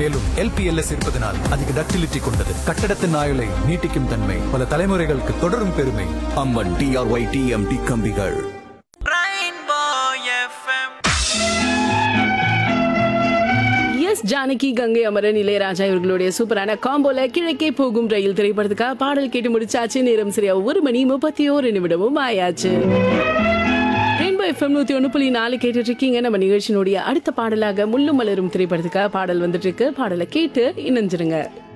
மேலும் எல்பிஎல்எஸ் இருப்பதனால் அதிக டக்டிலிட்டி கொண்டது கட்டடத்தின் ஆயுளை நீட்டிக்கும் தன்மை பல தலைமுறைகளுக்கு தொடரும் பெருமை அம்மன் டிஆர்ஒய் டிஎம்டி கம்பிகள் Rainbow FM. S Janaki Gangai Amaran Ilaiyaraaja இவர்களுடைய சூப்பரான காம்போல கிழக்கே போகும் ரயில் திரைப்படத்துக்காக பாடல் கேட்டு முடிச்சாச்சு நேரம் சரியா ஒரு மணி முப்பத்தி ஓரு நிமிடமும் ஆயாச்சு ரெயின்போ எஃப்எம் நூத்தி ஒன்று புள்ளி நாலு கேட்டுட்டு இருக்கீங்க நம்ம நிகழ்ச்சியினுடைய அடுத்த பாடலாக முள்ளும் மலரும் திரைப்படத்துக்காக பாடல் வந்துட்டு இருக்கு பாடலை கேட்டு இணைஞ்சிருங்க